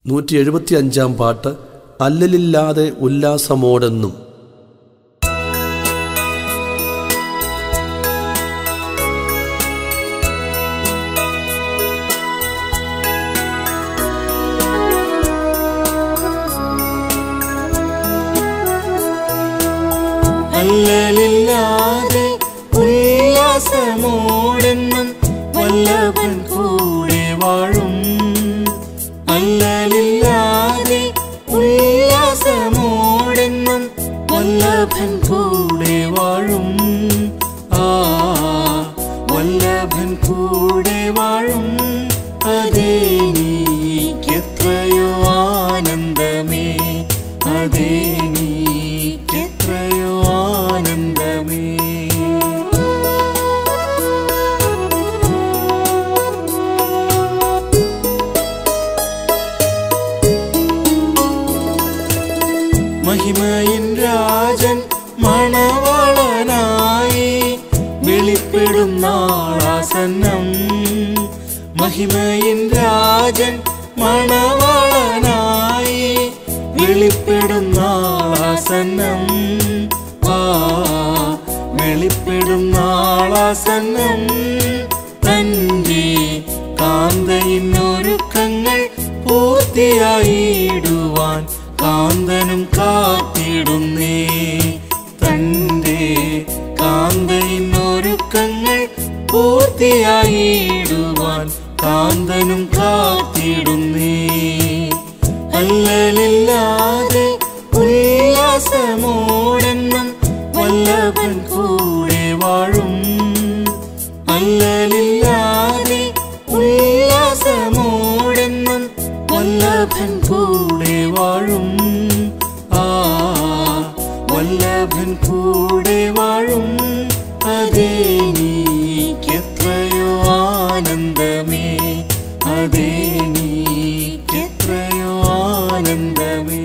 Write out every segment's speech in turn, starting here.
നൂറ്റി എഴുപത്തി അഞ്ചാം പാട്ട് അല്ലലില്ലാതെ ഉല്ലാസമോടെന്നും അല്ലലില്ലാതെ ഉല്ലാസമോടെന്നും വല്ലഭൻ കൂടെ വാഴും അല്ലലില്ലാതെ ഉല്ലാസമോടെന്നും വല്ലഭൻ കൂടെ വാഴും ആ വല്ലഭൻ കൂടെ വാഴും അതേ നീക്കെത്രയോ ആനന്ദമേ അതേ നീക്കെത്രയോ ആനന്ദമേ മഹിമയിൻ രാജൻ മണവാളനായി വെളിപ്പെടും നാളാസന്നം മഹിമയിൻ രാജൻ മണവാളനായി വെളിപ്പെടും നാളാസന്നം ആ വെളിപ്പെടും നാളാസന്നം തന്റെ കാന്തയിന്നൊരുക്കങ്ങൾ പൂർത്തിയായിടുവാൻ കാന്തനും കാത്തിടുന്നേ തന്റെ കാന്തയിന്നൊരുക്കങ്ങൾ പൂർത്തിയായിടുവാൻ കാന്തനും കാത്തിടുന്നേ അല്ലലില്ലാതെ ഉല്ലാസമോടെന്നും വല്ലഭൻ കൂടെ വാഴും അല്ലലില്ലാതെ ഉല്ലാസമോടെന്നും വല്ലഭൻ കൂടെ വാഴും ആ വല്ലഭൻ കൂടെ വാഴും അതേ നീക്കെത്രയോ ആനന്ദമേ അതേ നീക്കെത്രയോ ആനന്ദമേ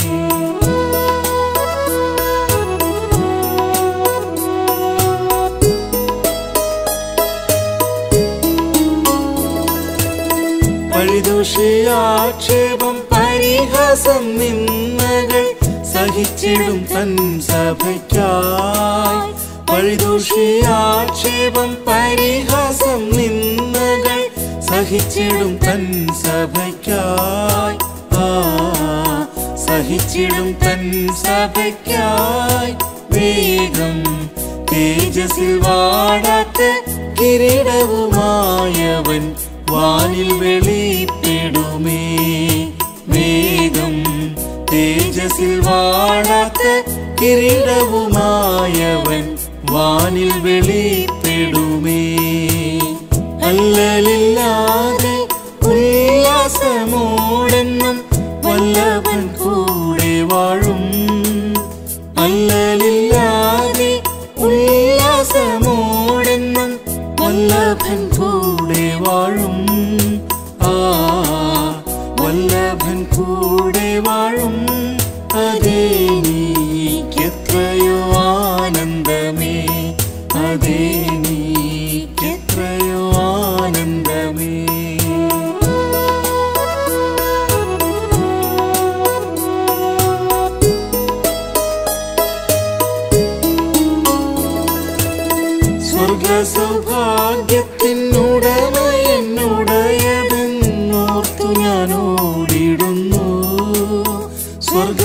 പഴിദോഷിയാക്ഷേപം പരിഹാസം നിന്നകൾ സഹിച്ചിടും തൻ സഭയ്ക്കായി പഴിദോഷിയാക്ഷേപം പരിഹാസം നിന്നകൾ സഹിച്ചിടും തൻ സഭയ്ക്കായി ആ സഹിച്ചിടും തൻ സഭയ്ക്കായി വേഗം തേജസ്സിൽ വാടാത്ത കിരീടവുമായവൻ വാനിൽ വെളിപ്പെടുമേ വേഗം തേജസ്സിൽ വാടാത്ത കിരീടവുമായവൻ വാനിൽ വെളിപ്പെടുമേ അല്ലലില്ലാതെ ഉല്ലാസമോടെന്നും വല്ലഭൻ കൂടെ വാഴും അല്ലലില്ലാതെ ഉല്ലാസമോടെന്നും വല്ലഭൻ കൂടെ വാഴും ആ വല്ലഭൻ കൂടെ വാഴും അതേ നീക്കെത്രയോ ആനന്ദമേ അതേ നീക്കെത്രയോ ആനന്ദമേ സ്വർഗ സൗഭാഗ്യത്തിനുടമയെന്നുടയതെന്നോർത്തു ഞാൻ ഓടിടുന്നു സ്വർഗ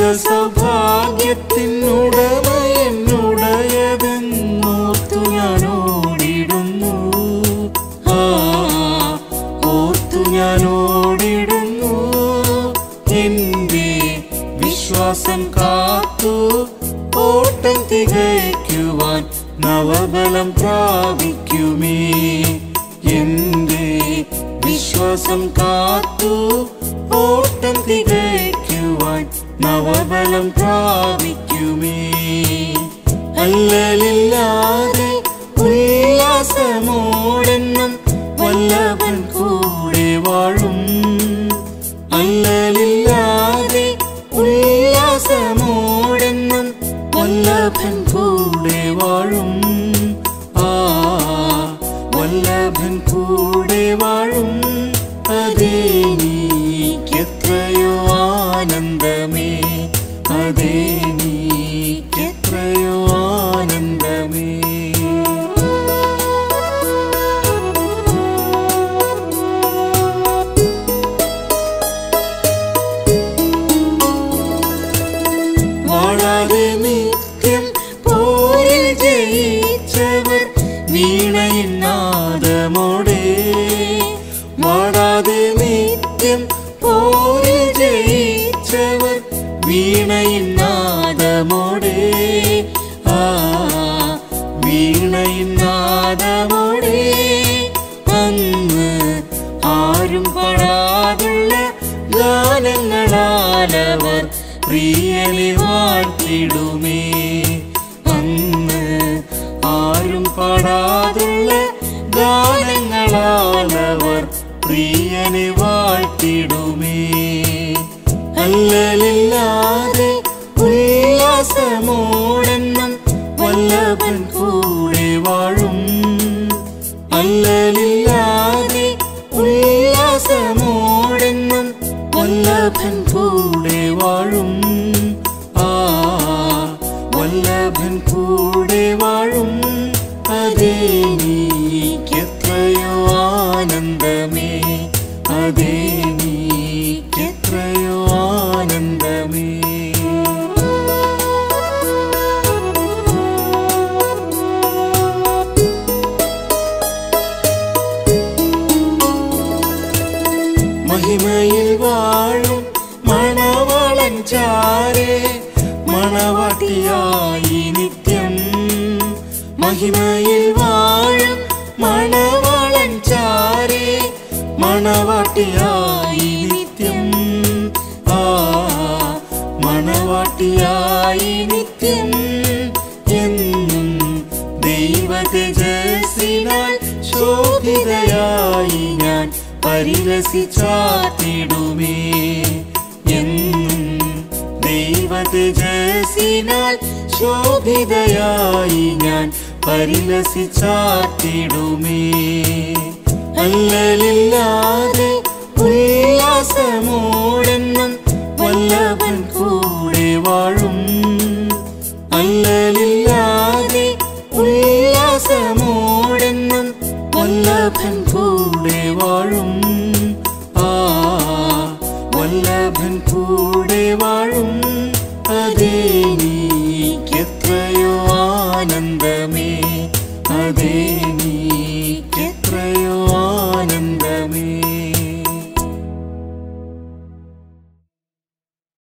സൗഭാഗ്യത്തിനുടമയെന്നുടയതെന്നോർത്തു ഞാൻ ഓടിടുന്നു ആ ഓർത്തു ഞാൻ ഓടിടുന്നു എന്റെ വിശ്വാസം കാത്തു ഓട്ടം തികയ്ക്കുവാൻ നവബലം പ്രാപിക്കുമേ എന്റെ വിശ്വാസം കാത്തു ഓട്ടം തികയ്ക്കുവാൻ നവബലം പ്രാപിക്കുമേ അല്ലലില്ലാതെ ഉല്ലാസമോടെന്നും വല്ലഭൻ കൂടെ വാഴും അല്ലലില്ലാതെ ഉല്ലാസമോടെന്നും വല്ലഭൻ കൂടെ വാഴും ആ വല്ലഭൻ കൂടെ വാഴും അതേ നീക്കെത്രയോ വീണയിൻ നാദമോടെ ആ വീണയിൻ നാദമോടെ അന്ന് ആരും പാടാതുള്ള ഗാനങ്ങളാലവർ പ്രിയനെ വാഴ്ത്തിടുമേ അന്ന് ആരും പാടാതുള്ള ഗാനങ്ങളാലവർ പ്രിയനെ വാഴ്ത്തിടുമേ അല്ലലില്ലാതെ ഉല്ലാസമോടെന്നും വല്ലഭൻ കൂടെ വാഴും അല്ലലില്ലാതെ ഉല്ലാസമോടെന്നും വല്ലഭൻ കൂടെ വാഴും ആ വല്ലഭൻ കൂടെ വാഴും അതേ നീക്കെത്രയോ ആനന്ദമേ അതേ നീക്കെത്രയോ ആനന്ദമേ മഹിമയിൽ വാഴും മണവാളൻ ചാരേ മണവാട്ടിയായി നിത്യം മഹിമയിൽ വാഴും മണവാളൻ ചാരേ മണവാട്ടിയായി നിത്യം ആ മണവാട്ടിയായി നിത്യം എന്നും ദൈവ തേജസ്സിനാൽ ശോഭിതയായി ഞാൻ പരിരസിച്ചാത്തിടുമേ എന്നും ദൈവ തേജസ്സിനാൽ ശോഭിതയായി ഞാൻ പരിലസിച്ചാത്തിടുമേ അല്ലലില്ലാതെ ഉല്ലാസമോടെന്നും വല്ലഭൻ കൂടെ വാഴും അല്ലലില്ലാതെ ഉല്ലാസമോടെന്നും വല്ലഭൻ കൂടെ വാഴും ആ വല്ലഭൻ കൂടെ വാഴും അതേ നീക്കെത്രയോ